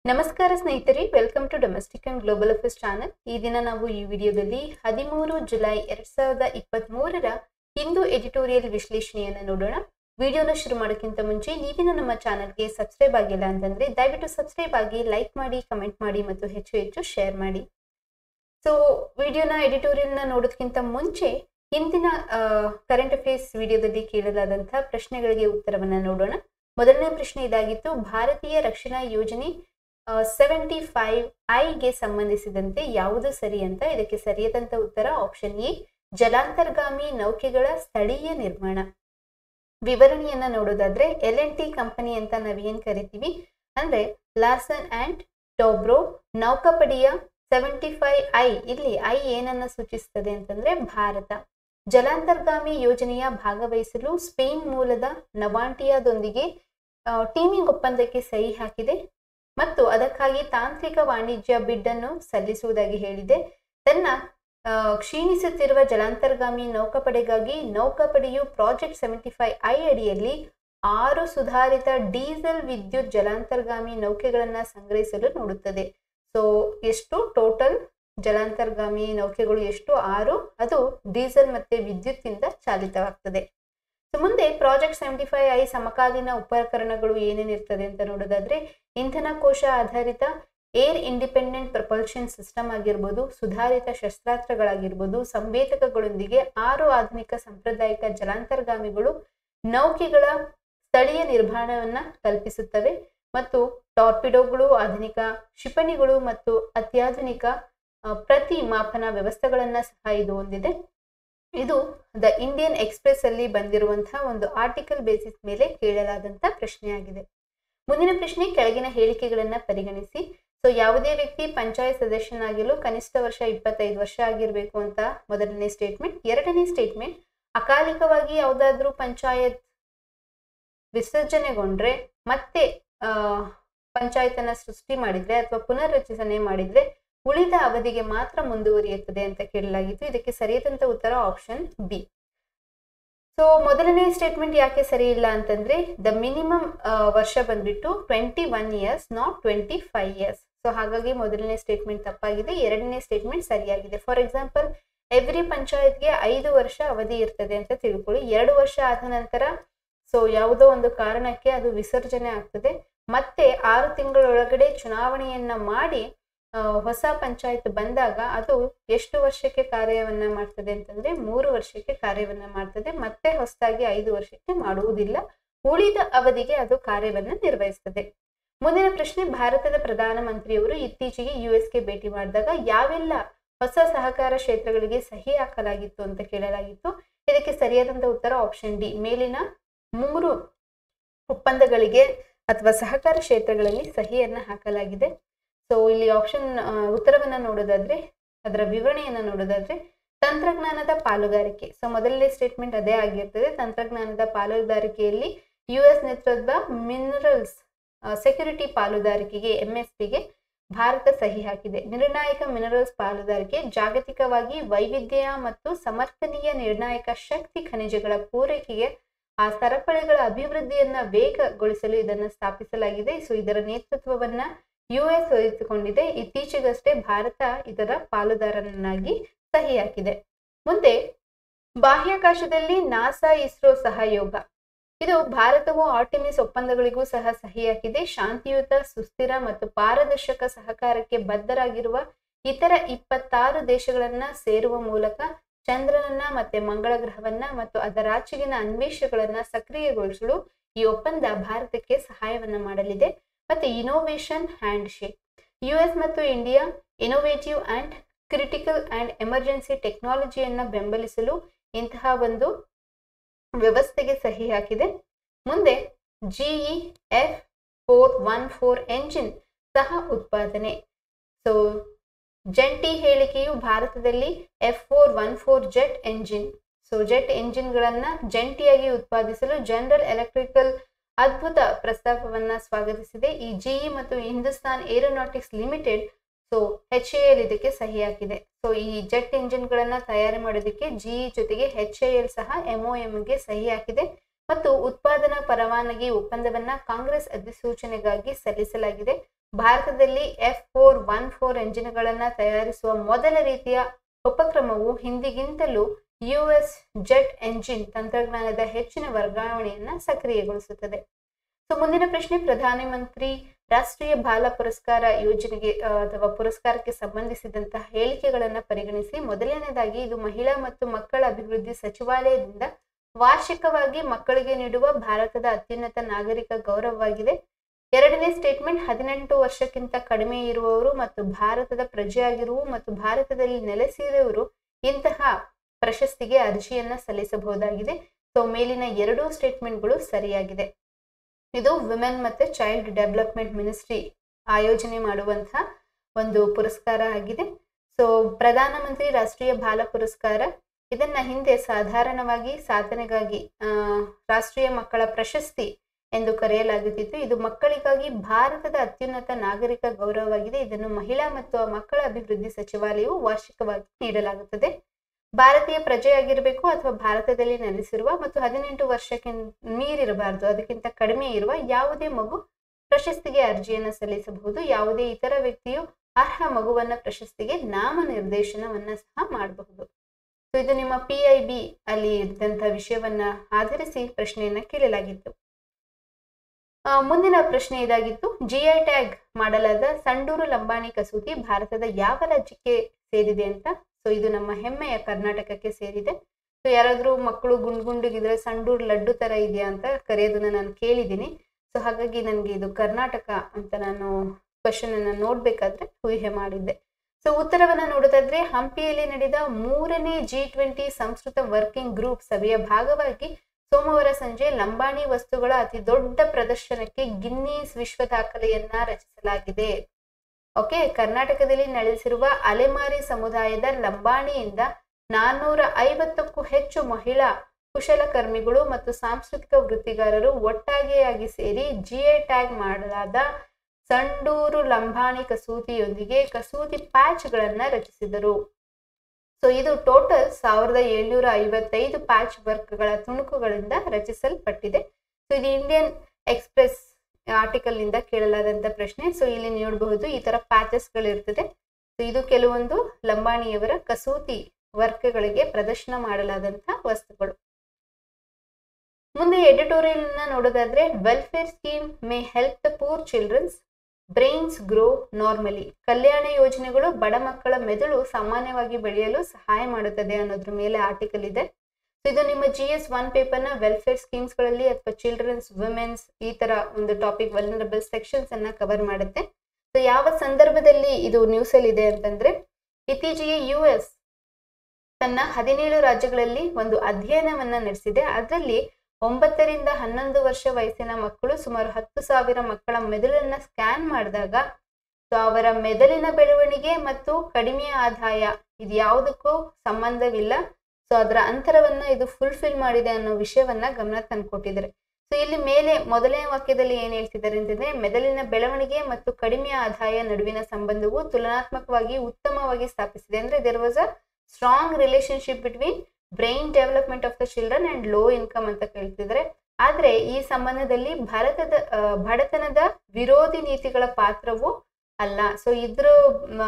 ನಮಸ್ಕಾರ ಸ್ನೇಹಿತರೆ welcome to domestic and global affairs channel ಈ ದಿನ ನಾವು ಈ ವಿಡಿಯೋದಲ್ಲಿ ಹದಿಮೂರು ಜುಲೈ ಎರಡ್ ಸಾವಿರದ ಇಪ್ಪತ್ತ್ ಮೂರರ ಹಿಂದೂ ಎಡಿಟೋರಿಯಲ್ ವಿಶ್ಲೇಷಣೆಯನ್ನು ನೋಡೋಣ ವಿಡಿಯೋನ ಶುರು ಮಾಡೋಕ್ಕಿಂತ ಮುಂಚೆ ನೀವಿನ ನಮ್ಮ ಚಾನಲ್ಗೆ ಸಬ್ಸ್ಕ್ರೈಬ್ ಆಗಿಲ್ಲ ಅಂತಂದ್ರೆ ದಯವಿಟ್ಟು ಸಬ್ಸ್ಕ್ರೈಬ್ ಆಗಿ ಲೈಕ್ ಮಾಡಿ ಕಮೆಂಟ್ ಮಾಡಿ ಮತ್ತು ಹೆಚ್ಚು ಹೆಚ್ಚು ಶೇರ್ ಮಾಡಿ ಸೊ ವಿಡಿಯೋನ ಎಡಿಟೋರಿಯಲ್ನ ನೋಡೋದಕ್ಕಿಂತ ಮುಂಚೆ ಹಿಂದಿನ ಕರೆಂಟ್ ಅಫೇರ್ಸ್ ವಿಡಿಯೋದಲ್ಲಿ ಕೇಳಲಾದಂತಹ ಪ್ರಶ್ನೆಗಳಿಗೆ ಉತ್ತರವನ್ನ ನೋಡೋಣ ಮೊದಲನೇ ಪ್ರಶ್ನೆ ಇದಾಗಿತ್ತು ಭಾರತೀಯ ರಕ್ಷಣಾ ಯೋಜನೆ ಸೆವೆಂಟಿ ಫೈವ್ ಐಗೆ ಸಂಬಂಧಿಸಿದಂತೆ ಯಾವುದು ಸರಿ ಅಂತ ಇದಕ್ಕೆ ಸರಿಯಾದಂತ ಉತ್ತರ ಆಪ್ಷನ್ ಎ ಜಲಾಂತರ್ಗಾಮಿ ನೌಕೆಗಳ ಸ್ಥಳೀಯ ನಿರ್ಮಾಣ ವಿವರಣೆಯನ್ನ ನೋಡೋದಾದ್ರೆ ಎಲ್ ಎನ್ ಟಿ ಕಂಪನಿ ಅಂತ ನಾವೇನ್ ಕರಿತೀವಿ ಅಂದ್ರೆ ಲಾರ್ಸನ್ ಅಂಡ್ ಟೋಬ್ರೋ ನೌಕಾಪಡೆಯ ಸೆವೆಂಟಿ ಫೈವ್ ಐ ಇಲ್ಲಿ ಐ ಏನನ್ನ ಸೂಚಿಸ್ತದೆ ಅಂತಂದ್ರೆ ಭಾರತ ಜಲಾಂತರ್ಗಾಮಿ ಯೋಜನೆಯ ಭಾಗವಹಿಸಲು ಸ್ಪೇನ್ ಮೂಲದ ನವಾಂಟಿಯಾದೊಂದಿಗೆ ಟೀಮಿಂಗ್ ಒಪ್ಪಂದಕ್ಕೆ ಸಹಿ ಹಾಕಿದೆ ಮತ್ತು ಅದಕ್ಕಾಗಿ ತಾಂತ್ರಿಕ ವಾಣಿಜ್ಯ ಬಿಡ್ ಅನ್ನು ಸಲ್ಲಿಸುವುದಾಗಿ ಹೇಳಿದೆ ತನ್ನ ಕ್ಷೀಣಿಸುತ್ತಿರುವ ಜಲಾಂತರ್ಗಾಮಿ ನೌಕಾಪಡೆಗಾಗಿ ನೌಕಾಪಡೆಯು ಪ್ರಾಜೆಕ್ಟ್ ಸೆವೆಂಟಿ ಫೈವ್ ಐ ಅಡಿಯಲ್ಲಿ ಆರು ಸುಧಾರಿತ ಡೀಸೆಲ್ ವಿದ್ಯುತ್ ಜಲಾಂತರ್ಗಾಮಿ ನೌಕೆಗಳನ್ನ ಸಂಗ್ರಹಿಸಲು ನೋಡುತ್ತದೆ ಸೊ ಎಷ್ಟು ಟೋಟಲ್ ಜಲಾಂತರ್ಗಾಮಿ ನೌಕೆಗಳು ಎಷ್ಟು ಆರು ಅದು ಡೀಸೆಲ್ ಮತ್ತೆ ವಿದ್ಯುತ್ತಿಂದ ಚಾಲಿತವಾಗ್ತದೆ ಸೊ ಮುಂದೆ ಪ್ರಾಜೆಕ್ಟ್ ಸೆವೆಂಟಿ ಫೈವ್ ಐ ಸಮಕಾಲೀನ ಉಪಕರಣಗಳು ಏನೇನಿರ್ತದೆ ಅಂತ ನೋಡೋದಾದ್ರೆ ಇಂಧನ ಕೋಶ ಆಧಾರಿತ ಏರ್ ಇಂಡಿಪೆಂಡೆಂಟ್ ಪ್ರಪಲ್ಷನ್ ಸಿಸ್ಟಮ್ ಆಗಿರ್ಬೋದು ಸುಧಾರಿತ ಶಸ್ತ್ರಾಸ್ತ್ರಗಳಾಗಿರ್ಬೋದು ಸಂವೇದಕಗಳೊಂದಿಗೆ ಆರು ಆಧುನಿಕ ಸಾಂಪ್ರದಾಯಿಕ ಜಲಾಂತರ್ಗಾಮಿಗಳು ನೌಕೆಗಳ ಸ್ಥಳೀಯ ನಿರ್ಮಾಣವನ್ನ ಕಲ್ಪಿಸುತ್ತವೆ ಮತ್ತು ಟಾರ್ಪಿಡೋಗಳು ಆಧುನಿಕ ಕ್ಷಿಪಣಿಗಳು ಮತ್ತು ಅತ್ಯಾಧುನಿಕ ಪ್ರತಿ ಮಾಪನ ವ್ಯವಸ್ಥೆಗಳನ್ನ ಸಹ ಇದು ಹೊಂದಿದೆ ಇದು ದ ಇಂಡಿಯನ್ ಎಕ್ಸ್ಪ್ರೆಸ್ ಅಲ್ಲಿ ಬಂದಿರುವಂತಹ ಒಂದು ಆರ್ಟಿಕಲ್ ಬೇಸಿಸ್ ಮೇಲೆ ಕೇಳಲಾದಂತಹ ಪ್ರಶ್ನೆಯಾಗಿದೆ ಮುಂದಿನ ಪ್ರಶ್ನೆ ಕೆಳಗಿನ ಹೇಳಿಕೆಗಳನ್ನ ಪರಿಗಣಿಸಿ ಸೊ ಯಾವುದೇ ವ್ಯಕ್ತಿ ಪಂಚಾಯತ್ ಸದಸ್ಯನಾಗಿರಲು ಕನಿಷ್ಠ ವರ್ಷ ಇಪ್ಪತ್ತೈದು ವರ್ಷ ಆಗಿರಬೇಕು ಅಂತ ಮೊದಲನೇ ಸ್ಟೇಟ್ಮೆಂಟ್ ಎರಡನೇ ಸ್ಟೇಟ್ಮೆಂಟ್ ಅಕಾಲಿಕವಾಗಿ ಯಾವುದಾದ್ರೂ ಪಂಚಾಯತ್ ವಿಸರ್ಜನೆಗೊಂಡ್ರೆ ಮತ್ತೆ ಪಂಚಾಯತನ್ನ ಸೃಷ್ಟಿ ಮಾಡಿದ್ರೆ ಅಥವಾ ಪುನರ್ರಚನೆ ಮಾಡಿದ್ರೆ ಉಳಿದ ಅವಧಿಗೆ ಮಾತ್ರ ಮುಂದುವರಿಯುತ್ತದೆ ಅಂತ ಕೇಳಲಾಗಿತ್ತು ಇದಕ್ಕೆ ಸರಿಯಾದಂತ ಉತ್ತರ ಆಪ್ಷನ್ ಬಿ ಸೊ ಮೊದಲನೇ ಸ್ಟೇಟ್ಮೆಂಟ್ ಯಾಕೆ ಸರಿ ಇಲ್ಲ ಅಂತಂದ್ರೆ ದ ಮಿನಿಮಮ್ ವರ್ಷ ಬಂದ್ಬಿಟ್ಟು twenty one years not twenty five years so ಹಾಗಾಗಿ ಮೊದಲನೇ ಸ್ಟೇಟ್ಮೆಂಟ್ ತಪ್ಪಾಗಿದೆ ಎರಡನೇ ಸ್ಟೇಟ್ಮೆಂಟ್ ಸರಿಯಾಗಿದೆ ಫಾರ್ ಎಕ್ಸಾಂಪಲ್ ಎವ್ರಿ ಪಂಚಾಯತ್ಗೆ ಐದು ವರ್ಷ ಅವಧಿ ಇರ್ತದೆ ಅಂತ ತಿಳ್ಕೊಳ್ಳಿ ಎರಡು ವರ್ಷ ಆದ ನಂತರ ಸೊ ಯಾವುದೋ ಒಂದು ಕಾರಣಕ್ಕೆ ಅದು ವಿಸರ್ಜನೆ ಆಗ್ತದೆ ಮತ್ತೆ ಆರು ತಿಂಗಳೊಳಗಡೆ ಚುನಾವಣೆಯನ್ನ ಮಾಡಿ ಹೊಸ ಪಂಚಾಯತ್ ಬಂದಾಗ ಅದು ಎಷ್ಟು ವರ್ಷಕ್ಕೆ ಕಾರ್ಯವನ್ನ ಮಾಡ್ತದೆ ಅಂತಂದ್ರೆ ಮೂರು ವರ್ಷಕ್ಕೆ ಕಾರ್ಯವನ್ನ ಮಾಡ್ತದೆ ಮತ್ತೆ ಹೊಸದಾಗಿ ಐದು ವರ್ಷಕ್ಕೆ ಮಾಡುವುದಿಲ್ಲ ಉಳಿದ ಅವಧಿಗೆ ಅದು ಕಾರ್ಯವನ್ನ ನಿರ್ವಹಿಸ್ತದೆ ಮುಂದಿನ ಪ್ರಶ್ನೆ ಭಾರತದ ಪ್ರಧಾನಮಂತ್ರಿಯವರು ಇತ್ತೀಚೆಗೆ ಯು ಗೆ ಭೇಟಿ ಮಾಡಿದಾಗ ಯಾವೆಲ್ಲ ಹೊಸ ಸಹಕಾರ ಕ್ಷೇತ್ರಗಳಿಗೆ ಸಹಿ ಹಾಕಲಾಗಿತ್ತು ಅಂತ ಕೇಳಲಾಗಿತ್ತು ಇದಕ್ಕೆ ಸರಿಯಾದಂತ ಉತ್ತರ ಆಪ್ಷನ್ ಡಿ ಮೇಲಿನ ಮೂರು ಒಪ್ಪಂದಗಳಿಗೆ ಅಥವಾ ಸಹಕಾರ ಕ್ಷೇತ್ರಗಳಲ್ಲಿ ಸಹಿಯನ್ನ ಹಾಕಲಾಗಿದೆ ಸೊ ಇಲ್ಲಿ ಆಪ್ಷನ್ ಉತ್ತರವನ್ನ ನೋಡೋದಾದ್ರೆ ಅದರ ವಿವರಣೆಯನ್ನ ನೋಡೋದಾದ್ರೆ ತಂತ್ರಜ್ಞಾನದ ಪಾಲುದಾರಿಕೆ ಸೊ ಮೊದಲನೇ ಸ್ಟೇಟ್ಮೆಂಟ್ ಅದೇ ಆಗಿರ್ತದೆ ತಂತ್ರಜ್ಞಾನದ ಪಾಲುದಾರಿಕೆಯಲ್ಲಿ ಯು ಎಸ್ ನೇತೃತ್ವದ ಮಿನರಲ್ಸ್ ಸೆಕ್ಯೂರಿಟಿ ಪಾಲುದಾರಿಕೆಗೆ ಎಂಎಸ್ಪಿಗೆ ಭಾರತ ಸಹಿ ಹಾಕಿದೆ ನಿರ್ಣಾಯಕ ಮಿನರಲ್ಸ್ ಪಾಲುದಾರಿಕೆ ಜಾಗತಿಕವಾಗಿ ವೈವಿಧ್ಯ ಮತ್ತು ಸಮರ್ಥನೀಯ ನಿರ್ಣಾಯಕ ಶಕ್ತಿ ಖನಿಜಗಳ ಪೂರೈಕೆಗೆ ಆ ಸರಪಳಿಗಳ ಅಭಿವೃದ್ಧಿಯನ್ನ ವೇಗಗೊಳಿಸಲು ಇದನ್ನು ಸ್ಥಾಪಿಸಲಾಗಿದೆ ಸೊ ಇದರ ನೇತೃತ್ವವನ್ನ ಯು ಎಸ್ ವಹಿಸಿಕೊಂಡಿದೆ ಇತ್ತೀಚೆಗಷ್ಟೇ ಭಾರತ ಇದರ ಪಾಲುದಾರನಾಗಿ ಸಹಿ ಹಾಕಿದೆ ಮುಂದೆ ಬಾಹ್ಯಾಕಾಶದಲ್ಲಿ ನಾಸಾ ಇಸ್ರೋ ಸಹಯೋಗ ಇದು ಭಾರತವು ಆರ್ಟಿಮಿಸ್ ಒಪ್ಪಂದಗಳಿಗೂ ಸಹ ಸಹಿ ಹಾಕಿದೆ ಶಾಂತಿಯುತ ಸುಸ್ಥಿರ ಮತ್ತು ಪಾರದರ್ಶಕ ಸಹಕಾರಕ್ಕೆ ಬದ್ಧರಾಗಿರುವ ಇತರ ಇಪ್ಪತ್ತಾರು ದೇಶಗಳನ್ನ ಸೇರುವ ಮೂಲಕ ಚಂದ್ರನನ್ನ ಮತ್ತೆ ಮಂಗಳ ಗ್ರಹವನ್ನ ಮತ್ತು ಅದರಾಚೆಗಿನ ಅನ್ವೇಷಗಳನ್ನ ಸಕ್ರಿಯಗೊಳಿಸಲು ಈ ಒಪ್ಪಂದ ಭಾರತಕ್ಕೆ ಸಹಾಯವನ್ನ ಮಾಡಲಿದೆ ಮತ್ತೆ innovation handshake U S ಮತ್ತು India innovative and critical and emergency ಟೆಕ್ನಾಲಜಿಯನ್ನ ಬೆಂಬಲಿಸಲು ಇಂತಹ ಒಂದು ವ್ಯವಸ್ಥೆಗೆ ಸಹಿ ಹಾಕಿದೆ ಮುಂದೆ GE F four one four engine ಸಹ ಉತ್ಪಾದನೆ ಸೊ ಜಂಟಿ ಹೇಳಿಕೆಯು ಭಾರತದಲ್ಲಿ F four one four jet engine so jet ಎಂಜಿನ್ಗಳನ್ನ ಜಂಟಿಯಾಗಿ ಉತ್ಪಾದಿಸಲು ಜನರಲ್ ಎಲೆಕ್ಟ್ರಿಕಲ್ ಅದ್ಭುತ ಪ್ರಸ್ತಾಪವನ್ನ ಸ್ವಾಗತಿಸಿದೆ ಈ ಜಿಇ ಮತ್ತು Hindustan aeronautics limited so H A L ಇದಕ್ಕೆ ಸಹಿ ಹಾಕಿದೆ ಸೊ ಈ ಜೆಟ್ ಇಂಜಿನ್ಗಳನ್ನ ತಯಾರಿ ಮಾಡೋದಕ್ಕೆ ಜಿಇ ಜೊತೆಗೆ ಎಚ್ ಎ ಎಲ್ ಸಹ ಎಂಒಎಂಗೆ ಸಹಿ ಹಾಕಿದೆ ಮತ್ತು ಉತ್ಪಾದನಾ ಪರವಾನಗಿ ಒಪ್ಪಂದವನ್ನ ಕಾಂಗ್ರೆಸ್ ಅಧಿಸೂಚನೆಗಾಗಿ ಸಲ್ಲಿಸಲಾಗಿದೆ ಭಾರತದಲ್ಲಿ ಎಫ್ ಫೋರ್ ಒನ್ ಫೋರ್ ಎಂಜಿನ್ಗಳನ್ನ ತಯಾರಿಸುವ ಮೊದಲ ರೀತಿಯ ಉಪಕ್ರಮವು ಹಿಂದಿಗಿಂತಲೂ ಯುಎಸ್ ಜೆಟ್ ಎಂಜಿನ್ ತಂತ್ರಜ್ಞಾನದ ಹೆಚ್ಚಿನ ವರ್ಗಾವಣೆಯನ್ನ ಸಕ್ರಿಯಗೊಳಿಸುತ್ತದೆ ಸೊ ಮುಂದಿನ ಪ್ರಶ್ನೆ ಪ್ರಧಾನಮಂತ್ರಿ ರಾಷ್ಟ್ರೀಯ ಬಾಲ ಪುರಸ್ಕಾರ ಯೋಜನೆಗೆ ಆ, ಅಥವಾ ಪುರಸ್ಕಾರಕ್ಕೆ ಸಂಬಂಧಿಸಿದಂತಹ ಹೇಳಿಕೆಗಳನ್ನ ಪರಿಗಣಿಸಿ ಮೊದಲನೇದಾಗಿ ಇದು ಮಹಿಳಾ ಮತ್ತು ಮಕ್ಕಳ ಅಭಿವೃದ್ಧಿ ಸಚಿವಾಲಯದಿಂದ ವಾರ್ಷಿಕವಾಗಿ ಮಕ್ಕಳಿಗೆ ನೀಡುವ ಭಾರತದ ಅತ್ಯುನ್ನತ ನಾಗರಿಕ ಗೌರವವಾಗಿದೆ ಎರಡನೇ ಸ್ಟೇಟ್ಮೆಂಟ್ ಹದಿನೆಂಟು ವರ್ಷಕ್ಕಿಂತ ಕಡಿಮೆ ಇರುವವರು ಮತ್ತು ಭಾರತದ ಪ್ರಜೆಯಾಗಿರುವ ಮತ್ತು ಭಾರತದಲ್ಲಿ ನೆಲೆಸಿರುವವರು ಇಂತಹ ಪ್ರಶಸ್ತಿಗೆ ಅರ್ಜಿಯನ್ನ ಸಲ್ಲಿಸಬಹುದಾಗಿದೆ ಸೊ ಮೇಲಿನ ಎರಡೂ ಸ್ಟೇಟ್ಮೆಂಟ್ಗಳು ಸರಿಯಾಗಿದೆ ಇದು ವಿಮೆನ್ ಮತ್ತೆ ಚೈಲ್ಡ್ ಡೆವಲಪ್ಮೆಂಟ್ ಮಿನಿಸ್ಟ್ರಿ ಆಯೋಜನೆ ಮಾಡುವಂತಹ ಒಂದು ಪುರಸ್ಕಾರ ಆಗಿದೆ ಸೊ ಪ್ರಧಾನಮಂತ್ರಿ ರಾಷ್ಟ್ರೀಯ ಬಾಲ ಪುರಸ್ಕಾರ ಇದನ್ನ ಹಿಂದೆ ಸಾಧಾರಣವಾಗಿ ಸಾಧನೆಗಾಗಿ ಆ, ರಾಷ್ಟ್ರೀಯ ಮಕ್ಕಳ ಪ್ರಶಸ್ತಿ ಎಂದು ಕರೆಯಲಾಗುತ್ತಿತ್ತು ಇದು ಮಕ್ಕಳಿಗಾಗಿ ಭಾರತದ ಅತ್ಯುನ್ನತ ನಾಗರಿಕ ಗೌರವವಾಗಿದೆ ಇದನ್ನು ಮಹಿಳಾ ಮತ್ತು ಮಕ್ಕಳ ಅಭಿವೃದ್ಧಿ ಸಚಿವಾಲಯವು ವಾರ್ಷಿಕವಾಗಿ ನೀಡಲಾಗುತ್ತದೆ ಭಾರತೀಯ ಪ್ರಜೆಯಾಗಿರಬೇಕು ಅಥವಾ ಭಾರತದಲ್ಲಿ ನೆಲೆಸಿರುವ ಮತ್ತು ಹದಿನೆಂಟು ವರ್ಷಕ್ಕೆ ಮೀರಿರಬಾರದು ಅದಕ್ಕಿಂತ ಕಡಿಮೆ ಇರುವ ಯಾವುದೇ ಮಗು ಪ್ರಶಸ್ತಿಗೆ ಅರ್ಜಿಯನ್ನು ಸಲ್ಲಿಸಬಹುದು ಯಾವುದೇ ಇತರ ವ್ಯಕ್ತಿಯು ಅರ್ಹ ಮಗುವನ್ನ ಪ್ರಶಸ್ತಿಗೆ ನಾಮನಿರ್ದೇಶನವನ್ನ ಸಹ ಮಾಡಬಹುದು ಸೊ ಇದು ನಿಮ್ಮ ಪಿ ಐ ಬಿ ಅಲ್ಲಿ ಇದ್ದಂತಹ ವಿಷಯವನ್ನ ಆಧರಿಸಿ ಪ್ರಶ್ನೆಯನ್ನ ಕೇಳಲಾಗಿತ್ತು ಆ, ಮುಂದಿನ ಪ್ರಶ್ನೆ ಇದಾಗಿತ್ತು ಜಿಐ ಟ್ಯಾಗ್ ಮಾಡಲಾದ ಸಂಡೂರು ಲಂಬಾಣಿ ಕಸೂತಿ ಭಾರತದ ಯಾವ ರಾಜ್ಯಕ್ಕೆ ಸೇರಿದೆ ಅಂತ ಸೊ ಇದು ನಮ್ಮ ಹೆಮ್ಮೆಯ ಕರ್ನಾಟಕಕ್ಕೆ ಸೇರಿದೆ ಸೊ ಯಾರಾದ್ರೂ ಮಕ್ಕಳು ಗುಂಡ್ ಗುಂಡುಗಿದ್ರೆ ಸಂಡೂರು ಲಡ್ಡು ತರ ಇದೆಯಾ ಅಂತ ಕರೆಯೋದನ್ನ ನಾನು ಕೇಳಿದ್ದೀನಿ ಸೊ ಹಾಗಾಗಿ ನನಗೆ ಇದು ಕರ್ನಾಟಕ ಅಂತ ನಾನು ಕ್ವಶನ್ ಅನ್ನ ನೋಡ್ಬೇಕಾದ್ರೆ ಊಹೆ ಮಾಡಿದ್ದೆ ಸೊ ಉತ್ತರವನ್ನ ನೋಡೋದಾದ್ರೆ ಹಂಪಿಯಲ್ಲಿ ನಡೆದ ಮೂರನೇ ಜಿ ಟ್ವೆಂಟಿ ಸಂಸ್ಕೃತ ವರ್ಕಿಂಗ್ ಗ್ರೂಪ್ ಸಭೆಯ ಭಾಗವಾಗಿ ಸೋಮವಾರ ಸಂಜೆ ಲಂಬಾಣಿ ವಸ್ತುಗಳ ಅತಿ ದೊಡ್ಡ ಪ್ರದರ್ಶನಕ್ಕೆ ಗಿನ್ನೀಸ್ ವಿಶ್ವ ದಾಖಲೆಯನ್ನ ರಚಿಸಲಾಗಿದೆ ಓಕೆ ಕರ್ನಾಟಕದಲ್ಲಿ ನೆಲೆಸಿರುವ ಅಲೆಮಾರಿ ಸಮುದಾಯದ ಲಂಬಾಣಿಯಿಂದ ನಾನ್ನೂರ ಐವತ್ತಕ್ಕೂ ಹೆಚ್ಚು ಮಹಿಳಾ ಕುಶಲಕರ್ಮಿಗಳು ಮತ್ತು ಸಾಂಸ್ಕೃತಿಕ ವೃತ್ತಿಗಾರರು ಒಟ್ಟಾಗಿಯಾಗಿ ಸೇರಿ ಜಿಐ ಟ್ಯಾಗ್ ಮಾಡಲಾದ ಸಂಡೂರು ಲಂಬಾಣಿ ಕಸೂತಿಯೊಂದಿಗೆ ಕಸೂತಿ ಪ್ಯಾಚ್ಗಳನ್ನ ರಚಿಸಿದರು ಸೊ ಇದು ಟೋಟಲ್ ಸಾವಿರದ ಏಳ್ನೂರ ಐವತ್ತೈದು ಪ್ಯಾಚ್ ವರ್ಕ್ಗಳ ತುಣುಕುಗಳಿಂದ ರಚಿಸಲ್ಪಟ್ಟಿದೆ ಸೊ ಇದು ಇಂಡಿಯನ್ ಎಕ್ಸ್ಪ್ರೆಸ್ ಆರ್ಟಿಕಲ್ ನಿಂದ ಕೇಳಲಾದಂತ ಪ್ರಶ್ನೆ ಸೊ ಇಲ್ಲಿ ನೋಡಬಹುದು ಈ ತರ ಪ್ಯಾಚಸ್ ಗಳಿರ್ತದೆ ಸೊ ಇದು ಕೆಲವೊಂದು ಲಂಬಾಣಿಯವರ ಕಸೂತಿ ವರ್ಕ್ಗಳಿಗೆ ಪ್ರದರ್ಶನ ಮಾಡಲಾದಂತ ವಸ್ತುಗಳು ಮುಂದೆ ಎಡಿಟೋರಿಯಲ್ ನ ನೋಡೋದಾದ್ರೆ welfare scheme may help the poor children's brains grow normally ಕಲ್ಯಾಣ ಯೋಜನೆಗಳು ಬಡ ಮಕ್ಕಳ ಮೆದುಳು ಸಾಮಾನ್ಯವಾಗಿ ಬೆಳೆಯಲು ಸಹಾಯ ಮಾಡುತ್ತದೆ ಅನ್ನೋದ್ರ ಮೇಲೆ ಆರ್ಟಿಕಲ್ ಇದೆ So ಇದು ನಿಮ್ಮ ಜಿ ಎಸ್ ಒನ್ ಪೇಪರ್ನ ವೆಲ್ಫೇರ್ ಸ್ಕೀಮ್ಸ್ ಗಳಲ್ಲಿ ಅಥವಾ ಚಿಲ್ಡ್ರನ್ಸ್ ವುಮೆನ್ಸ್ ಈ ತರ ಒಂದು ಟಾಪಿಕ್ ವಲ್ನರಬಲ್ ಸೆಕ್ಷನ್ಸ್ ಅನ್ನ ಕವರ್ ಮಾಡುತ್ತೆ ಸೊ ಯಾವ ಸಂದರ್ಭದಲ್ಲಿ ಇದು ನ್ಯೂಸ್ ಅಲ್ಲಿ ಇದೆ ಅಂತಂದ್ರೆ ಇತ್ತೀಚೆಗೆ ಯು ಎಸ್ ತನ್ನ ಹದಿನೇಳು ರಾಜ್ಯಗಳಲ್ಲಿ ಒಂದು ಅಧ್ಯಯನವನ್ನ ನಡೆಸಿದೆ ಅದರಲ್ಲಿ ಒಂಬತ್ತರಿಂದ ಹನ್ನೊಂದು ವರ್ಷ ವಯಸ್ಸಿನ ಮಕ್ಕಳು ಸುಮಾರು ಹತ್ತು ಸಾವಿರ ಮಕ್ಕಳ ಮೆದುಳನ್ನ ಸ್ಕ್ಯಾನ್ ಮಾಡಿದಾಗ ಸೊ ಅವರ ಮೆದುಳಿನ ಬೆಳವಣಿಗೆ ಮತ್ತು ಕಡಿಮೆ ಆದಾಯ ಇದು ಯಾವುದಕ್ಕೂ ಸಂಬಂಧವಿಲ್ಲ ಸೊ ಅದರ ಅಂತರವನ್ನ ಇದು ಫುಲ್ಫಿಲ್ ಮಾಡಿದೆ ಅನ್ನೋ ವಿಷಯವನ್ನ ಗಮನ ತಂದ್ಕೊಟ್ಟಿದ್ದಾರೆ ಸೊ ಇಲ್ಲಿ ಮೇಲೆ ಮೊದಲನೇ ವಾಕ್ಯದಲ್ಲಿ ಏನ್ ಹೇಳ್ತಿದ್ದಾರೆ ಅಂತಂದ್ರೆ ಮೆದುಳಿನ ಬೆಳವಣಿಗೆ ಮತ್ತು ಕಡಿಮೆ ಆದಾಯ ನಡುವಿನ ಸಂಬಂಧವು ತುಲನಾತ್ಮಕವಾಗಿ ಉತ್ತಮವಾಗಿ ಸ್ಥಾಪಿಸಿದೆ ಅಂದ್ರೆ there was a strong relationship between brain development of the children and low income ಅಂತ ಕೇಳ್ತಿದ್ದಾರೆ ಆದ್ರೆ ಈ ಸಂಬಂಧದಲ್ಲಿ ಭಾರತದ ಆ, ಬಡತನದ ವಿರೋಧಿ ನೀತಿಗಳ ಪಾತ್ರವು ಅಲ್ಲ ಸೊ ಇದ್ರ ಆ,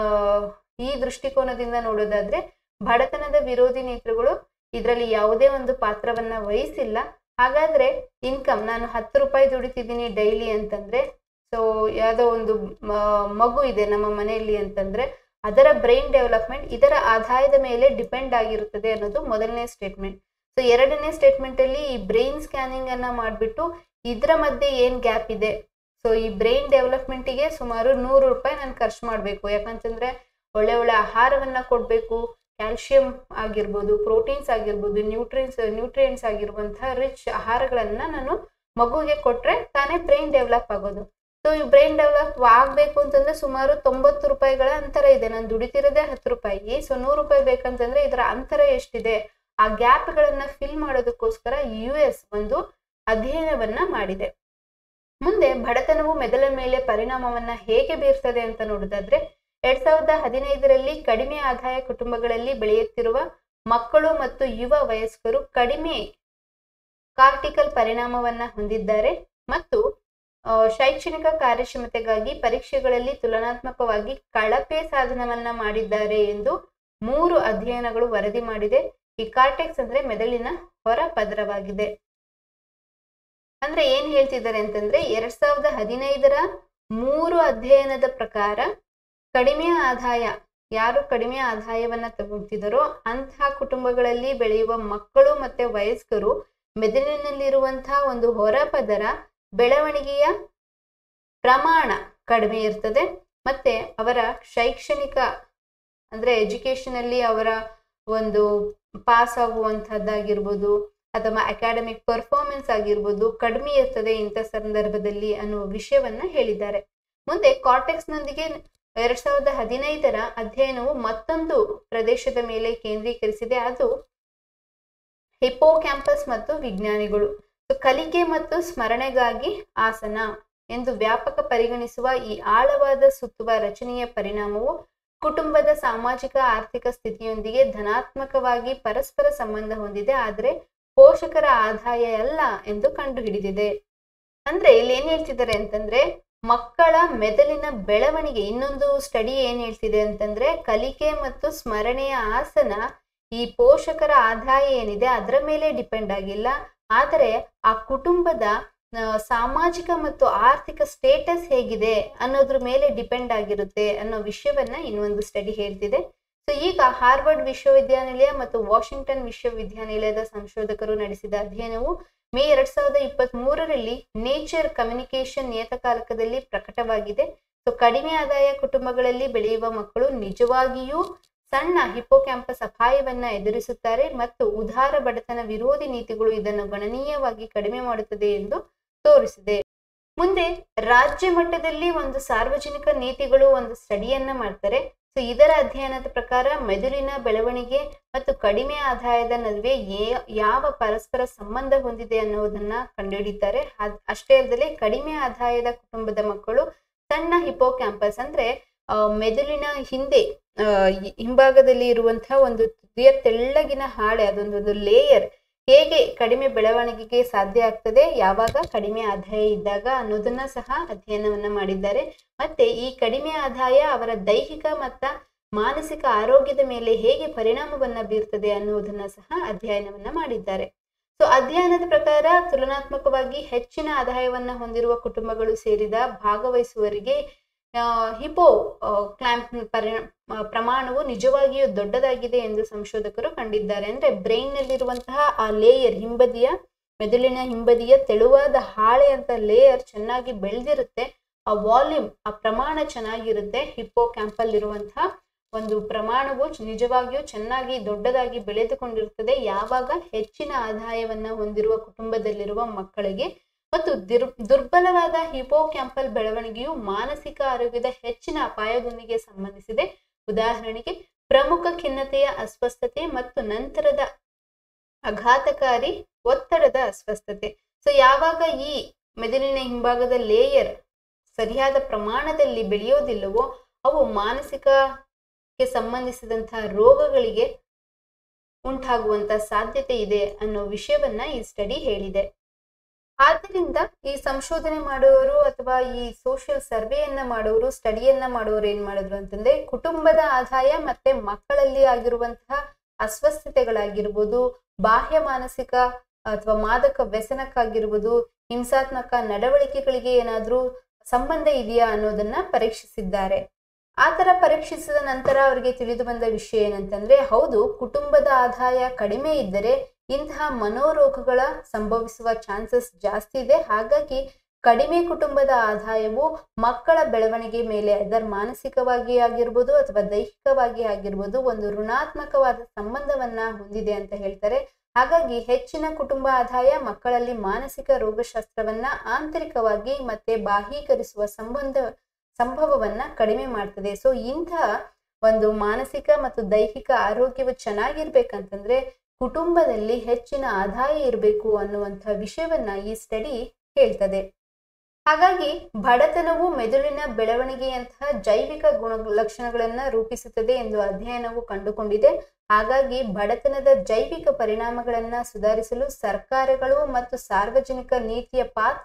ಈ ದೃಷ್ಟಿಕೋನದಿಂದ ನೋಡೋದಾದ್ರೆ ಬಡತನದ ವಿರೋಧಿ ನೀತಿಗಳು ಇದರಲ್ಲಿ ಯಾವುದೇ ಒಂದು ಪಾತ್ರವನ್ನ ವಹಿಸಿಲ್ಲ ಹಾಗಾದ್ರೆ ಇನ್ಕಮ್ ನಾನು ಹತ್ತು ರೂಪಾಯಿ ದುಡಿತಿದ್ದೀನಿ ಡೈಲಿ ಅಂತಂದ್ರೆ ಸೊ ಯಾವುದೋ ಒಂದು ಮ- ಮಗು ಇದೆ ನಮ್ಮ ಮನೆಯಲ್ಲಿ ಅಂತಂದ್ರೆ ಅದರ ಬ್ರೈನ್ ಡೆವಲಪ್ಮೆಂಟ್ ಇದರ ಆದಾಯದ ಮೇಲೆ ಡಿಪೆಂಡ್ ಆಗಿರುತ್ತದೆ ಅನ್ನೋದು ಮೊದಲನೇ ಸ್ಟೇಟ್ಮೆಂಟ್ ಸೊ ಎರಡನೇ ಸ್ಟೇಟ್ಮೆಂಟ್ ಅಲ್ಲಿ ಈ ಬ್ರೈನ್ ಸ್ಕ್ಯಾನಿಂಗ್ ಅನ್ನ ಮಾಡ್ಬಿಟ್ಟು ಇದರ ಮಧ್ಯೆ ಏನ್ ಗ್ಯಾಪ್ ಇದೆ ಸೊ ಈ ಬ್ರೈನ್ ಡೆವಲಪ್ಮೆಂಟಿಗೆ ಸುಮಾರು ನೂರು ರೂಪಾಯಿ ನಾನು ಖರ್ಚು ಮಾಡಬೇಕು ಯಾಕಂತಂದ್ರೆ ಒಳ್ಳೆ ಒಳ್ಳೆ ಆಹಾರವನ್ನ ಕೊಡಬೇಕು ಕ್ಯಾಲ್ಸಿಯಂ ಆಗಿರ್ಬೋದು ಪ್ರೋಟೀನ್ಸ್ ಆಗಿರ್ಬೋದು ನ್ಯೂಟ್ರಿಯನ್ಸ್ ನ್ಯೂಟ್ರಿಯೆಂಟ್ಸ್ ಆಗಿರುವಂತಹ ರಿಚ್ ಆಹಾರಗಳನ್ನ ನಾನು ಮಗುಗೆ ಕೊಟ್ರೆ ತಾನೇ ಬ್ರೈನ್ ಡೆವಲಪ್ ಆಗೋದು ಸೊ ಈ ಬ್ರೈನ್ ಡೆವಲಪ್ ಆಗ್ಬೇಕು ಅಂತಂದ್ರೆ ಸುಮಾರು ತೊಂಬತ್ತು ರೂಪಾಯಿಗಳ ಅಂತರ ಇದೆ ನಾನು ದುಡಿತಿರೋದೇ ಹತ್ತು ರೂಪಾಯಿ ಸೊ ನೂರು ರೂಪಾಯಿ ಬೇಕಂತಂದ್ರೆ ಇದರ ಅಂತರ ಎಷ್ಟಿದೆ ಆ ಗ್ಯಾಪ್ ಗಳನ್ನ ಫಿಲ್ ಮಾಡೋದಕ್ಕೋಸ್ಕರ ಯು ಎಸ್ ಒಂದು ಅಧ್ಯಯನವನ್ನ ಮಾಡಿದೆ ಮುಂದೆ ಬಡತನವು ಮೆದುಳ ಮೇಲೆ ಪರಿಣಾಮವನ್ನ ಹೇಗೆ ಬೀರ್ತದೆ ಅಂತ ನೋಡೋದಾದ್ರೆ ಎರಡ್ ಸಾವಿರದ ಹದಿನೈದರಲ್ಲಿ ಕಡಿಮೆ ಆದಾಯ ಕುಟುಂಬಗಳಲ್ಲಿ ಬೆಳೆಯುತ್ತಿರುವ ಮಕ್ಕಳು ಮತ್ತು ಯುವ ವಯಸ್ಕರು ಕಡಿಮೆ ಕಾರ್ಟಿಕಲ್ ಪರಿಣಾಮವನ್ನ ಹೊಂದಿದ್ದಾರೆ ಮತ್ತು ಆ, ಶೈಕ್ಷಣಿಕ ಕಾರ್ಯಕ್ಷಮತೆಗಾಗಿ ಪರೀಕ್ಷೆಗಳಲ್ಲಿ ತುಲನಾತ್ಮಕವಾಗಿ ಕಳಪೆ ಸಾಧನವನ್ನ ಮಾಡಿದ್ದಾರೆ ಎಂದು ಮೂರು ಅಧ್ಯಯನಗಳು ವರದಿ ಮಾಡಿದೆ ಈ ಕಾರ್ಟೆಕ್ಸ್ ಅಂದ್ರೆ ಮೆದುಳಿನ ಹೊರ ಪದರವಾಗಿದೆ ಅಂದ್ರೆ ಏನ್ ಹೇಳ್ತಿದ್ದಾರೆ ಅಂತಂದ್ರೆ ಎರಡ್ ಸಾವಿರದ ಹದಿನೈದರ ಮೂರು ಅಧ್ಯಯನದ ಪ್ರಕಾರ ಕಡಿಮೆ ಆದಾಯ ಯಾರು ಕಡಿಮೆ ಆದಾಯವನ್ನ ತಗೊಳ್ತಿದಾರೋ ಅಂತಹ ಕುಟುಂಬಗಳಲ್ಲಿ ಬೆಳೆಯುವ ಮಕ್ಕಳು ಮತ್ತೆ ವಯಸ್ಕರು ಮೆದುಳಿನಲ್ಲಿರುವಂತಹ ಒಂದು ಹೊರಪದರ ಬೆಳವಣಿಗೆಯ ಪ್ರಮಾಣ ಕಡಿಮೆ ಇರ್ತದೆ ಮತ್ತೆ ಅವರ ಶೈಕ್ಷಣಿಕ ಅಂದ್ರೆ ಎಜುಕೇಶನ್ ಅಲ್ಲಿ ಅವರ ಒಂದು ಪಾಸ್ ಆಗುವಂತಹದ್ದಾಗಿರ್ಬೋದು ಅಥವಾ ಅಕಾಡೆಮಿಕ್ ಪರ್ಫಾರ್ಮೆನ್ಸ್ ಆಗಿರ್ಬೋದು ಕಡಿಮೆ ಇರ್ತದೆ ಇಂಥ ಸಂದರ್ಭದಲ್ಲಿ ಅನ್ನುವ ವಿಷಯವನ್ನ ಹೇಳಿದ್ದಾರೆ ಮುಂದೆ ಕಾರ್ಟೆಕ್ಸ್ ನೊಂದಿಗೆ ಎರಡ್ ಸಾವಿರದ ಹದಿನೈದರ ಅಧ್ಯಯನವು ಮತ್ತೊಂದು ಪ್ರದೇಶದ ಮೇಲೆ ಕೇಂದ್ರೀಕರಿಸಿದೆ ಅದು ಹಿಪೋ ಕ್ಯಾಂಪಸ್ ಮತ್ತು ವಿಜ್ಞಾನಿಗಳು So, ಕಲಿಕೆ ಮತ್ತು ಸ್ಮರಣೆಗಾಗಿ ಆಸನ ಎಂದು ವ್ಯಾಪಕ ಪರಿಗಣಿಸುವ ಈ ಆಳವಾದ ಸುತ್ತುವ ರಚನೆಯ ಪರಿಣಾಮವು ಕುಟುಂಬದ ಸಾಮಾಜಿಕ ಆರ್ಥಿಕ ಸ್ಥಿತಿಯೊಂದಿಗೆ ಧನಾತ್ಮಕವಾಗಿ ಪರಸ್ಪರ ಸಂಬಂಧ ಹೊಂದಿದೆ ಆದರೆ ಪೋಷಕರ ಆದಾಯ ಅಲ್ಲ ಎಂದು ಕಂಡುಹಿಡಿದಿದೆ ಅಂದ್ರೆ ಇಲ್ಲಿ ಏನ್ ಹೇಳ್ತಿದ್ದಾರೆ ಅಂತಂದ್ರೆ ಮಕ್ಕಳ ಮೆದುಳಿನ ಬೆಳವಣಿಗೆ ಇನ್ನೊಂದು ಸ್ಟಡಿ ಏನ್ ಹೇಳ್ತಿದೆ ಅಂತಂದ್ರೆ ಕಲಿಕೆ ಮತ್ತು ಸ್ಮರಣೆಯ ಆಸನ ಈ ಪೋಷಕರ ಆದಾಯ ಏನಿದೆ ಅದರ ಮೇಲೆ ಡಿಪೆಂಡ್ ಆಗಿಲ್ಲ ಆದರೆ ಆ ಕುಟುಂಬದ ಆ, ಸಾಮಾಜಿಕ ಮತ್ತು ಆರ್ಥಿಕ ಸ್ಟೇಟಸ್ ಹೇಗಿದೆ ಅನ್ನೋದ್ರ ಮೇಲೆ ಡಿಪೆಂಡ್ ಆಗಿರುತ್ತೆ ಅನ್ನೋ ವಿಷಯವನ್ನ ಇನ್ನೊಂದು ಸ್ಟಡಿ ಹೇಳ್ತಿದೆ ಸೊ ಈಗ ಹಾರ್ವರ್ಡ್ ವಿಶ್ವವಿದ್ಯಾನಿಲಯ ಮತ್ತು ವಾಷಿಂಗ್ಟನ್ ವಿಶ್ವವಿದ್ಯಾನಿಲಯದ ಸಂಶೋಧಕರು ನಡೆಸಿದ ಅಧ್ಯಯನವು ಮೇ ಎರಡ್ ಸಾವಿರದ ಇಪ್ಪತ್ತ್ ಮೂರರಲ್ಲಿ ನೇಚರ್ ಕಮ್ಯುನಿಕೇಶನ್ ನಿಯತಕಾಲಕದಲ್ಲಿ ಪ್ರಕಟವಾಗಿದೆ ಸೊ ಕಡಿಮೆ ಆದಾಯ ಕುಟುಂಬಗಳಲ್ಲಿ ಬೆಳೆಯುವ ಮಕ್ಕಳು ನಿಜವಾಗಿಯೂ ಸಣ್ಣ ಹಿಪೋಕ್ಯಾಂಪಸ್ ಅಪಾಯವನ್ನ ಎದುರಿಸುತ್ತಾರೆ ಮತ್ತು ಉದಾರ ಬಡತನ ವಿರೋಧಿ ನೀತಿಗಳು ಇದನ್ನು ಗಣನೀಯವಾಗಿ ಕಡಿಮೆ ಮಾಡುತ್ತದೆ ಎಂದು ತೋರಿಸಿದೆ ಮುಂದೆ ರಾಜ್ಯ ಮಟ್ಟದಲ್ಲಿ ಒಂದು ಸಾರ್ವಜನಿಕ ನೀತಿಗಳು ಒಂದು ಸ್ಟಡಿಯನ್ನ ಮಾಡ್ತಾರೆ ಸೊ ಇದರ ಅಧ್ಯಯನದ ಪ್ರಕಾರ ಮೆದುಳಿನ ಬೆಳವಣಿಗೆ ಮತ್ತು ಕಡಿಮೆ ಆದಾಯದ ನಡುವೆ ಏ- ಯಾವ ಪರಸ್ಪರ ಸಂಬಂಧ ಹೊಂದಿದೆ ಅನ್ನೋದನ್ನ ಕಂಡುಹಿಡಿತಾರೆ ಅದ್- ಅಷ್ಟೇ ಅಲ್ಲದೆ ಕಡಿಮೆ ಆದಾಯದ ಕುಟುಂಬದ ಮಕ್ಕಳು ಸಣ್ಣ ಹಿಪೋ ಕ್ಯಾಂಪಸ್ ಅಂದ್ರೆ ಆ, ಮೆದುಳಿನ ಹಿಂದೆ ಆ, ಈ- ಹಿಂಭಾಗದಲ್ಲಿ ಇರುವಂತಹ ಒಂದು ತುದಿಯ ತೆಳ್ಳಗಿನ ಹಾಳೆ ಅದೊಂದೊಂದು ಲೇಯರ್ ಹೇಗೆ ಕಡಿಮೆ ಬೆಳವಣಿಗೆಗೆ ಸಾಧ್ಯ ಆಗ್ತದೆ ಯಾವಾಗ ಕಡಿಮೆ ಆದಾಯ ಇದ್ದಾಗ ಅನ್ನೋದನ್ನ ಸಹ ಅಧ್ಯಯನವನ್ನ ಮಾಡಿದ್ದಾರೆ ಮತ್ತೆ ಈ ಕಡಿಮೆ ಆದಾಯ ಅವರ ದೈಹಿಕ ಮತ್ತ ಮಾನಸಿಕ ಆರೋಗ್ಯದ ಮೇಲೆ ಹೇಗೆ ಪರಿಣಾಮವನ್ನ ಬೀರ್ತದೆ ಅನ್ನುವುದನ್ನ ಸಹ ಅಧ್ಯಯನವನ್ನ ಮಾಡಿದ್ದಾರೆ ಸೊ ಅಧ್ಯಯನದ ಪ್ರಕಾರ ತುಲನಾತ್ಮಕವಾಗಿ ಹೆಚ್ಚಿನ ಆದಾಯವನ್ನ ಹೊಂದಿರುವ ಕುಟುಂಬಗಳು ಸೇರಿದ ಭಾಗವಹಿಸುವವರಿಗೆ ಹಿಪೋ ಕ್ಲಾಂಪ್ ಪರಿ ಆ, ಪ್ರಮಾಣವು ನಿಜವಾಗಿಯೂ ದೊಡ್ಡದಾಗಿದೆ ಎಂದು ಸಂಶೋಧಕರು ಕಂಡಿದ್ದಾರೆ ಅಂದ್ರೆ ಬ್ರೈನ್ ನಲ್ಲಿರುವಂತಹ ಆ ಲೇಯರ್ ಹಿಂಬದಿಯ ಮೆದುಳಿನ ಹಿಂಬದಿಯ ತೆಳುವಾದ ಹಾಳೆ ಅಂತ ಲೇಯರ್ ಚೆನ್ನಾಗಿ ಬೆಳೆದಿರುತ್ತೆ ಆ ವಾಲ್ಯೂಮ್ ಆ ಪ್ರಮಾಣ ಚೆನ್ನಾಗಿರುತ್ತೆ ಹಿಪ್ಪೋ ಕ್ಯಾಂಪಲ್ ಇರುವಂತಹ ಒಂದು ಪ್ರಮಾಣವು ನಿಜವಾಗಿಯೂ ಚೆನ್ನಾಗಿ ದೊಡ್ಡದಾಗಿ ಬೆಳೆದುಕೊಂಡಿರುತ್ತದೆ ಯಾವಾಗ ಹೆಚ್ಚಿನ ಆದಾಯವನ್ನ ಹೊಂದಿರುವ ಕುಟುಂಬದಲ್ಲಿರುವ ಮಕ್ಕಳಿಗೆ ಮತ್ತು ದಿರ್ ದುರ್ಬಲವಾದ ಹಿಪೋ ಕ್ಯಾಂಪಲ್ ಬೆಳವಣಿಗೆಯು ಮಾನಸಿಕ ಆರೋಗ್ಯದ ಹೆಚ್ಚಿನ ಅಪಾಯದೊಂದಿಗೆ ಸಂಬಂಧಿಸಿದೆ ಉದಾಹರಣೆಗೆ ಪ್ರಮುಖ ಖಿನ್ನತೆಯ ಅಸ್ವಸ್ಥತೆ ಮತ್ತು ನಂತರದ ಅಘಾತಕಾರಿ ಒತ್ತಡದ ಅಸ್ವಸ್ಥತೆ ಸೊ ಯಾವಾಗ ಈ ಮೆದುಳಿನ ಹಿಂಭಾಗದ ಲೇಯರ್ ಸರಿಯಾದ ಪ್ರಮಾಣದಲ್ಲಿ ಬೆಳೆಯೋದಿಲ್ಲವೋ ಅವು ಮಾನಸಿಕಕ್ಕೆ ಸಂಬಂಧಿಸಿದಂತಹ ರೋಗಗಳಿಗೆ ಉಂಟಾಗುವಂತ ಸಾಧ್ಯತೆ ಇದೆ ಅನ್ನೋ ವಿಷಯವನ್ನ ಈ ಸ್ಟಡಿ ಹೇಳಿದೆ ಆದ್ದರಿಂದ ಈ ಸಂಶೋಧನೆ ಮಾಡುವವರು ಅಥವಾ ಈ ಸೋಷಿಯಲ್ ಸರ್ವೆಯನ್ನ ಮಾಡುವವರು ಸ್ಟಡಿಯನ್ನ ಮಾಡುವವರು ಏನ್ ಮಾಡಿದ್ರು ಅಂತಂದ್ರೆ ಕುಟುಂಬದ ಆದಾಯ ಮತ್ತೆ ಮಕ್ಕಳಲ್ಲಿ ಆಗಿರುವಂತಹ ಅಸ್ವಸ್ಥತೆಗಳಾಗಿರ್ಬೋದು ಬಾಹ್ಯ ಮಾನಸಿಕ ಅಥವಾ ಮಾದಕ ವ್ಯಸನಕ್ಕಾಗಿರ್ಬೋದು ಹಿಂಸಾತ್ಮಕ ನಡವಳಿಕೆಗಳಿಗೆ ಏನಾದ್ರೂ ಸಂಬಂಧ ಇದೆಯಾ ಅನ್ನೋದನ್ನ ಪರೀಕ್ಷಿಸಿದ್ದಾರೆ ಆ ತರ ಪರೀಕ್ಷಿಸಿದ ನಂತರ ಅವರಿಗೆ ತಿಳಿದು ಬಂದ ವಿಷಯ ಏನಂತಂದ್ರೆ ಹೌದು ಕುಟುಂಬದ ಆದಾಯ ಕಡಿಮೆ ಇದ್ದರೆ ಇಂತಹ ಮನೋರೋಗಗಳ ಸಂಭವಿಸುವ ಚಾನ್ಸಸ್ ಜಾಸ್ತಿ ಇದೆ ಹಾಗಾಗಿ ಕಡಿಮೆ ಕುಟುಂಬದ ಆದಾಯವು ಮಕ್ಕಳ ಬೆಳವಣಿಗೆ ಮೇಲೆ ಅದರ್ ಮಾನಸಿಕವಾಗಿ ಆಗಿರ್ಬೋದು ಅಥವಾ ದೈಹಿಕವಾಗಿ ಆಗಿರ್ಬೋದು ಒಂದು ಋಣಾತ್ಮಕವಾದ ಸಂಬಂಧವನ್ನ ಹೊಂದಿದೆ ಅಂತ ಹೇಳ್ತಾರೆ ಹಾಗಾಗಿ ಹೆಚ್ಚಿನ ಕುಟುಂಬ ಆದಾಯ ಮಕ್ಕಳಲ್ಲಿ ಮಾನಸಿಕ ರೋಗಶಾಸ್ತ್ರವನ್ನ ಆಂತರಿಕವಾಗಿ ಮತ್ತೆ ಬಾಹೀಕರಿಸುವ ಸಂಬಂಧ ಸಂಭವವನ್ನ ಕಡಿಮೆ ಮಾಡ್ತದೆ ಸೊ ಇಂತಹ ಒಂದು ಮಾನಸಿಕ ಮತ್ತು ದೈಹಿಕ ಆರೋಗ್ಯವು ಚೆನ್ನಾಗಿರ್ಬೇಕಂತಂದ್ರೆ ಕುಟುಂಬದಲ್ಲಿ ಹೆಚ್ಚಿನ ಆದಾಯ ಇರಬೇಕು ಅನ್ನುವಂಥ ವಿಷಯವನ್ನ ಈ ಸ್ಟಡಿ ಹೇಳ್ತದೆ ಹಾಗಾಗಿ ಬಡತನವು ಮೆದುಳಿನ ಬೆಳವಣಿಗೆಯಂತಹ ಜೈವಿಕ ಗುಣ ಲಕ್ಷಣಗಳನ್ನ ರೂಪಿಸುತ್ತದೆ ಎಂದು ಅಧ್ಯಯನವು ಕಂಡುಕೊಂಡಿದೆ ಹಾಗಾಗಿ ಬಡತನದ ಜೈವಿಕ ಪರಿಣಾಮಗಳನ್ನ ಸುಧಾರಿಸಲು ಸರ್ಕಾರಗಳು ಮತ್ತು ಸಾರ್ವಜನಿಕ ನೀತಿಯ ಪಾತ್ರ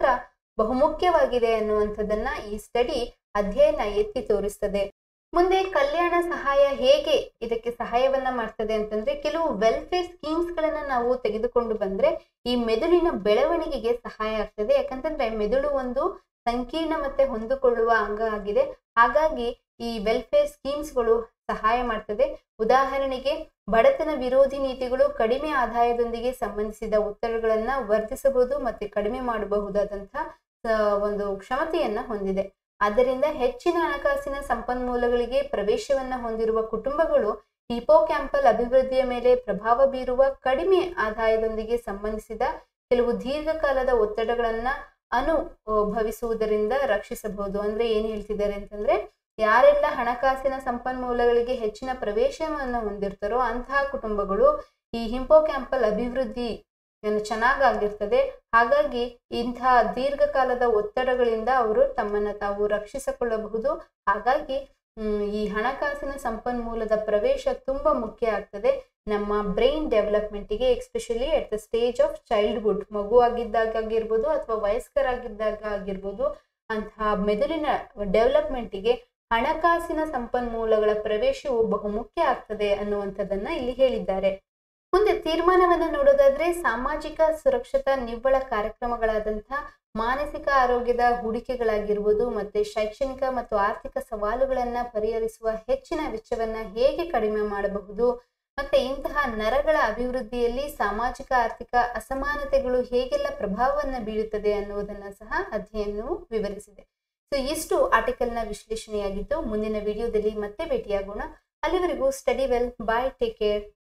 ಬಹುಮುಖ್ಯವಾಗಿದೆ ಅನ್ನುವಂಥದ್ದನ್ನ ಈ ಸ್ಟಡಿ ಅಧ್ಯಯನ ಎತ್ತಿ ತೋರಿಸ್ತದೆ ಮುಂದೆ ಕಲ್ಯಾಣ ಸಹಾಯ ಹೇಗೆ ಇದಕ್ಕೆ ಸಹಾಯವನ್ನ ಮಾಡ್ತದೆ ಅಂತಂದ್ರೆ ಕೆಲವು ವೆಲ್ಫೇರ್ ಸ್ಕೀಮ್ಸ್ ಗಳನ್ನ ನಾವು ತೆಗೆದುಕೊಂಡು ಬಂದ್ರೆ ಈ ಮೆದುಳಿನ ಬೆಳವಣಿಗೆಗೆ ಸಹಾಯ ಆಗ್ತದೆ ಯಾಕಂತಂದ್ರೆ ಮೆದುಳು ಒಂದು ಸಂಕೀರ್ಣ ಮತ್ತೆ ಹೊಂದಿಕೊಳ್ಳುವ ಅಂಗ ಆಗಿದೆ ಹಾಗಾಗಿ ಈ ವೆಲ್ಫೇರ್ ಸ್ಕೀಮ್ಸ್ಗಳು ಸಹಾಯ ಮಾಡ್ತದೆ ಉದಾಹರಣೆಗೆ ಬಡತನ ವಿರೋಧಿ ನೀತಿಗಳು ಕಡಿಮೆ ಆದಾಯದೊಂದಿಗೆ ಸಂಬಂಧಿಸಿದ ಒತ್ತಡಗಳನ್ನ ವರ್ಧಿಸಬಹುದು ಮತ್ತೆ ಕಡಿಮೆ ಮಾಡಬಹುದಾದಂತಹ ಒಂದು ಕ್ಷಮತೆಯನ್ನ ಹೊಂದಿದೆ ಆದ್ದರಿಂದ ಹೆಚ್ಚಿನ ಹಣಕಾಸಿನ ಸಂಪನ್ಮೂಲಗಳಿಗೆ ಪ್ರವೇಶವನ್ನ ಹೊಂದಿರುವ ಕುಟುಂಬಗಳು ಹಿಪೋಕ್ಯಾಂಪಲ್ ಅಭಿವೃದ್ಧಿಯ ಮೇಲೆ ಪ್ರಭಾವ ಬೀರುವ ಕಡಿಮೆ ಆದಾಯದೊಂದಿಗೆ ಸಂಬಂಧಿಸಿದ ಕೆಲವು ದೀರ್ಘಕಾಲದ ಒತ್ತಡಗಳನ್ನ ಅನುಭವಿಸುವುದರಿಂದ ರಕ್ಷಿಸಬಹುದು ಅಂದ್ರೆ ಏನ್ ಹೇಳ್ತಿದ್ದಾರೆ ಅಂತಂದ್ರೆ ಯಾರೆಲ್ಲ ಹಣಕಾಸಿನ ಸಂಪನ್ಮೂಲಗಳಿಗೆ ಹೆಚ್ಚಿನ ಪ್ರವೇಶವನ್ನು ಹೊಂದಿರ್ತಾರೋ ಅಂತಹ ಕುಟುಂಬಗಳು ಈ ಹಿಂಪೋಕ್ಯಾಂಪಲ್ ಅಭಿವೃದ್ಧಿ ಚೆನ್ನಾಗಾಗಿರ್ತದೆ ಹಾಗಾಗಿ ಇಂತಹ ದೀರ್ಘಕಾಲದ ಒತ್ತಡಗಳಿಂದ ಅವರು ತಮ್ಮನ್ನ ತಾವು ರಕ್ಷಿಸಿಕೊಳ್ಳಬಹುದು ಹಾಗಾಗಿ ಈ ಹಣಕಾಸಿನ ಸಂಪನ್ಮೂಲದ ಪ್ರವೇಶ ತುಂಬಾ ಮುಖ್ಯ ಆಗ್ತದೆ ನಮ್ಮ ಬ್ರೈನ್ ಡೆವಲಪ್ಮೆಂಟಿಗೆ especially at the stage of childhood ಮಗು ಆಗಿದ್ದಾಗ ಆಗಿರ್ಬೋದು ಅಥವಾ ವಯಸ್ಕರಾಗಿದ್ದಾಗ ಆಗಿರ್ಬೋದು ಅಂತಹ ಮೆದುಳಿನ ಡೆವಲಪ್ಮೆಂಟಿಗೆ ಹಣಕಾಸಿನ ಸಂಪನ್ಮೂಲಗಳ ಪ್ರವೇಶವು ಬಹುಮುಖ್ಯ ಆಗ್ತದೆ ಅನ್ನುವಂಥದ್ದನ್ನ ಇಲ್ಲಿ ಹೇಳಿದ್ದಾರೆ ಮುಂದೆ ತೀರ್ಮಾನವನ್ನ ನೋಡೋದಾದ್ರೆ ಸಾಮಾಜಿಕ ಸುರಕ್ಷತಾ ನಿವ್ವಳ ಕಾರ್ಯಕ್ರಮಗಳಾದಂತಹ ಮಾನಸಿಕ ಆರೋಗ್ಯದ ಹೂಡಿಕೆಗಳಾಗಿರ್ಬೋದು ಮತ್ತೆ ಶೈಕ್ಷಣಿಕ ಮತ್ತು ಆರ್ಥಿಕ ಸವಾಲುಗಳನ್ನ ಪರಿಹರಿಸುವ ಹೆಚ್ಚಿನ ವೆಚ್ಚವನ್ನ ಹೇಗೆ ಕಡಿಮೆ ಮಾಡಬಹುದು ಮತ್ತೆ ಇಂತಹ ನರಗಳ ಅಭಿವೃದ್ಧಿಯಲ್ಲಿ ಸಾಮಾಜಿಕ ಆರ್ಥಿಕ ಅಸಮಾನತೆಗಳು ಹೇಗೆಲ್ಲ ಪ್ರಭಾವವನ್ನ ಬೀಳುತ್ತದೆ ಅನ್ನುವುದನ್ನ ಸಹ ಅಧ್ಯಯನವು ವಿವರಿಸಿದೆ ಸೊ ಇಷ್ಟು ಆರ್ಟಿಕಲ್ನ ವಿಶ್ಲೇಷಣೆಯಾಗಿದ್ದು ಮುಂದಿನ ವಿಡಿಯೋದಲ್ಲಿ ಮತ್ತೆ ಭೇಟಿಯಾಗೋಣ ಅಲ್ಲಿವರೆಗೂ study well bye take care